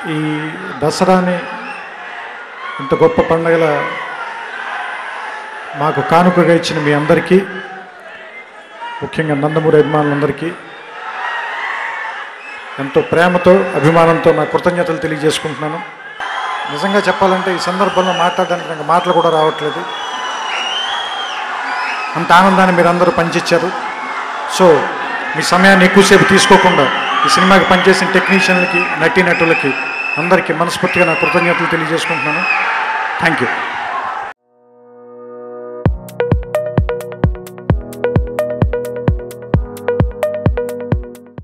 ఈ దసరాని ఇంత గొప్ప పండుగల మాకు కానుకగా ఇచ్చిన మీ అందరికీ ముఖ్యంగా నందమూరి అభిమానులందరికీ ఎంతో ప్రేమతో అభిమానంతో నా కృతజ్ఞతలు తెలియజేసుకుంటున్నాను నిజంగా చెప్పాలంటే ఈ సందర్భంలో మాట్లాడడానికి నాకు మాటలు కూడా రావట్లేదు అంత ఆనందాన్ని మీరు అందరూ పంచిచ్చారు సో మీ సమయాన్ని ఎక్కువసేపు తీసుకోకుండా ఈ సినిమాకి పనిచేసిన టెక్నీషియన్లకి నటీనటులకి అందరికీ మనస్ఫూర్తిగా నా కృతజ్ఞతలు తెలియజేసుకుంటున్నాను థ్యాంక్ యూ